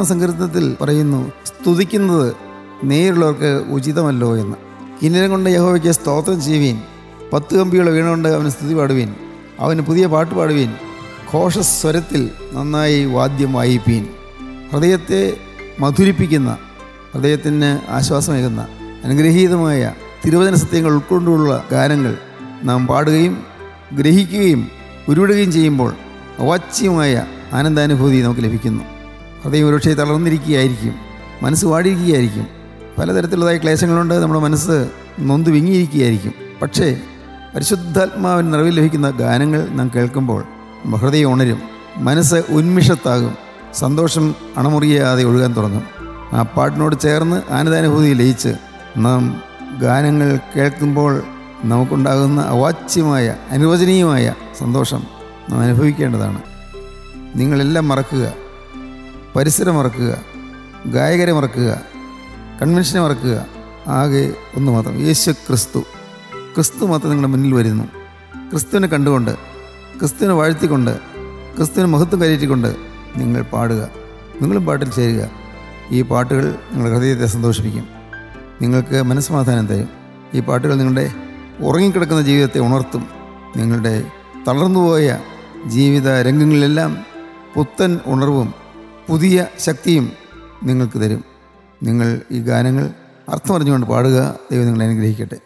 പത്തൊമ്പതാം സങ്കീർത്തനത്തിൽ പറയുന്നു സ്തുതിക്കുന്നത് നേരുള്ളവർക്ക് ഉചിതമല്ലോ എന്ന് കിന്നരം കൊണ്ട് യഹോവയ്ക്ക് സ്തോത്രം ചെയ്യുവീൻ പത്ത് കമ്പിയുള്ള വീണുകൊണ്ട് അവന് സ്തുതി പാടുവീൻ അവന് പുതിയ പാട്ട് പാടുവീൻ ഘോഷസ്വരത്തിൽ നന്നായി വാദ്യം വായിപ്പീൻ ഹൃദയത്തെ മധുരിപ്പിക്കുന്ന ഹൃദയത്തിന് ആശ്വാസമേകുന്ന അനുഗ്രഹീതമായ തിരുവചന സത്യങ്ങൾ ഉൾക്കൊണ്ടുള്ള ഗാനങ്ങൾ നാം പാടുകയും ഗ്രഹിക്കുകയും ഉരുവിടുകയും ചെയ്യുമ്പോൾ അവാച്യമായ ആനന്ദാനുഭൂതി നമുക്ക് ലഭിക്കുന്നു ഹൃദയം ഒരുപക്ഷെ തളർന്നിരിക്കുകയായിരിക്കും മനസ്സ് വാടിയിരിക്കുകയായിരിക്കും പലതരത്തിലുള്ളതായ ക്ലേശങ്ങളുണ്ട് നമ്മുടെ മനസ്സ് നൊന്ത് വിങ്ങിയിരിക്കുകയായിരിക്കും പക്ഷേ പരിശുദ്ധാത്മാവിന് നിറവിൽ ലഭിക്കുന്ന ഗാനങ്ങൾ നാം കേൾക്കുമ്പോൾ നമ്മുടെ ഹൃദയം ഉണരും മനസ്സ് ഉന്മിഷത്താകും സന്തോഷം അണമുറിയാതെ ഒഴുകാൻ തുടങ്ങും ആ പാട്ടിനോട് ചേർന്ന് ആനന്ദാനുഭൂതി ലയിച്ച് നാം ഗാനങ്ങൾ കേൾക്കുമ്പോൾ നമുക്കുണ്ടാകുന്ന അവാച്യമായ അനുവചനീയമായ സന്തോഷം നാം അനുഭവിക്കേണ്ടതാണ് നിങ്ങളെല്ലാം മറക്കുക പരിസരം മറക്കുക ഗായകരെ മറക്കുക കൺവെൻഷനെ മറക്കുക ആകെ ഒന്ന് മാത്രം യേശു ക്രിസ്തു ക്രിസ്തു മാത്രം നിങ്ങളുടെ മുന്നിൽ വരുന്നു ക്രിസ്തുവിനെ കണ്ടുകൊണ്ട് ക്രിസ്തുവിനെ വാഴ്ത്തിക്കൊണ്ട് ക്രിസ്തുവിന് മഹത്വം കയറ്റിക്കൊണ്ട് നിങ്ങൾ പാടുക നിങ്ങളും പാട്ടിൽ ചേരുക ഈ പാട്ടുകൾ നിങ്ങളുടെ ഹൃദയത്തെ സന്തോഷിപ്പിക്കും നിങ്ങൾക്ക് മനസ്സമാധാനം തരും ഈ പാട്ടുകൾ നിങ്ങളുടെ ഉറങ്ങിക്കിടക്കുന്ന ജീവിതത്തെ ഉണർത്തും നിങ്ങളുടെ തളർന്നുപോയ ജീവിത രംഗങ്ങളിലെല്ലാം പുത്തൻ ഉണർവും പുതിയ ശക്തിയും നിങ്ങൾക്ക് തരും നിങ്ങൾ ഈ ഗാനങ്ങൾ അർത്ഥമറിഞ്ഞുകൊണ്ട് പാടുക ദൈവം നിങ്ങളെ അനുഗ്രഹിക്കട്ടെ